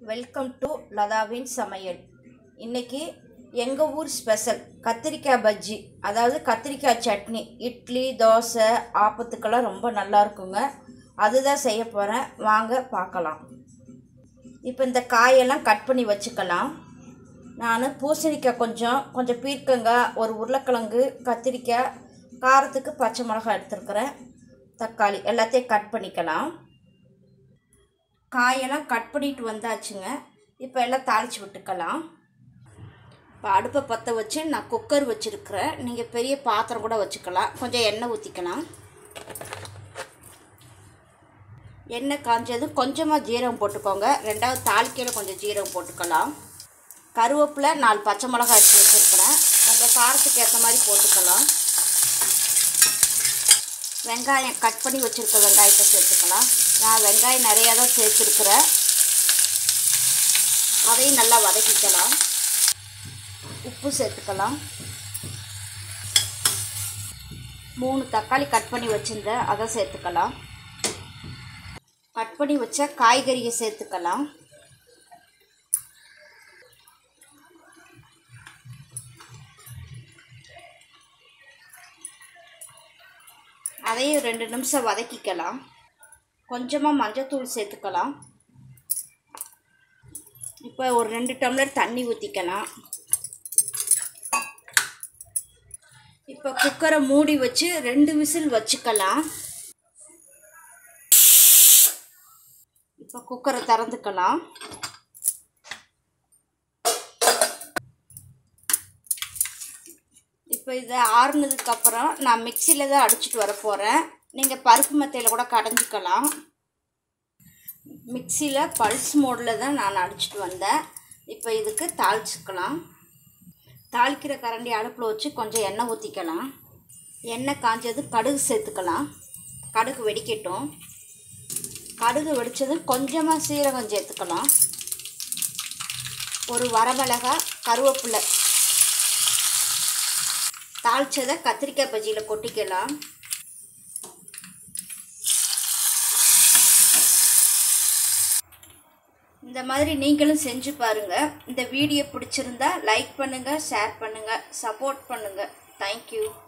welcome to லதாவின் சமையல் இன்னைக்கு எங்கள் ஊர் ஸ்பெஷல் கத்திரிக்காய் பஜ்ஜி அதாவது கத்திரிக்காய் சட்னி இட்லி தோசை ஆப்பத்துக்கெல்லாம் ரொம்ப நல்லா இருக்குங்க அதுதான் செய்ய போகிறேன் வாங்க பார்க்கலாம் இப்போ இந்த காயெல்லாம் கட் பண்ணி வச்சுக்கலாம் நான் பூசணிக்காய் கொஞ்சம் கொஞ்சம் பீர்க்கங்காய் ஒரு உருளைக்கிழங்கு கத்திரிக்காய் காரத்துக்கு பச்சை மிளகாய் எடுத்துருக்குறேன் தக்காளி எல்லாத்தையும் கட் பண்ணிக்கலாம் காயெல்லாம் கட் பண்ணிட்டு வந்தாச்சுங்க இப்போ எல்லாம் தாளித்து விட்டுக்கலாம் இப்போ அடுப்பை பற்ற வச்சு நான் குக்கர் வச்சுருக்கிறேன் நீங்கள் பெரிய பாத்திரம் கூட வச்சுக்கலாம் கொஞ்சம் எண்ணெய் ஊற்றிக்கலாம் எண்ணெய் காஞ்சதும் கொஞ்சமாக ஜீரகம் போட்டுக்கோங்க ரெண்டாவது தாளிக்கையில் கொஞ்சம் ஜீரகம் போட்டுக்கலாம் கருவேப்பிலை நாலு பச்சை மிளகாய் எடுத்து வச்சுருக்கிறேன் உங்கள் காரத்துக்கு ஏற்ற மாதிரி போட்டுக்கலாம் வெங்காயம் கட் பண்ணி வச்சுருக்க வெங்காயத்தை சேர்த்துக்கலாம் நான் வெங்காயம் நிறையா தான் சேர்த்துருக்குறேன் அதையும் நல்லா வதக்கிக்கலாம் உப்பு சேர்த்துக்கலாம் மூணு தக்காளி கட் பண்ணி வச்சுருந்தேன் அதை சேர்த்துக்கலாம் கட் பண்ணி வச்ச காய்கறியை சேர்த்துக்கலாம் அதையும் ரெண்டு நிமிஷம் வதக்கிக்கலாம் கொஞ்சமாக மஞ்சத்தூள் சேர்த்துக்கலாம் இப்போ ஒரு ரெண்டு டம்ளர் தண்ணி ஊற்றிக்கலாம் இப்போ குக்கரை மூடி வச்சு ரெண்டு விசில் வச்சுக்கலாம் இப்போ குக்கரை திறந்துக்கலாம் இப்போ இதை ஆறுனதுக்கப்புறம் நான் மிக்சியில் தான் அடிச்சிட்டு வர போகிறேன் நீங்கள் பருப்பு மெத்தையில் கூட கடைஞ்சிக்கலாம் மிக்சியில் பல்ஸ் மோடில் தான் நான் அடிச்சிட்டு வந்தேன் இப்போ இதுக்கு தாளிச்சுக்கலாம் தாளிக்கிற கரண்டி அடுப்பில் வச்சு கொஞ்சம் எண்ணெய் ஊற்றிக்கலாம் எண்ணெய் காஞ்சது கடுகு சேர்த்துக்கலாம் கடுகு வெடிக்கட்டும் கடுகு வெடித்ததும் கொஞ்சமாக சீரகம் சேர்த்துக்கலாம் ஒரு வரமிளகா கருவேப்பிலை தாளிச்சதை கத்திரிக்காய் பஜ்ஜியில் கொட்டிக்கலாம் இந்த மாதிரி நீங்களும் செஞ்சு பாருங்கள் இந்த வீடியோ பிடிச்சிருந்தா லைக் பண்ணுங்கள் ஷேர் பண்ணுங்கள் சப்போர்ட் பண்ணுங்கள் தேங்க்யூ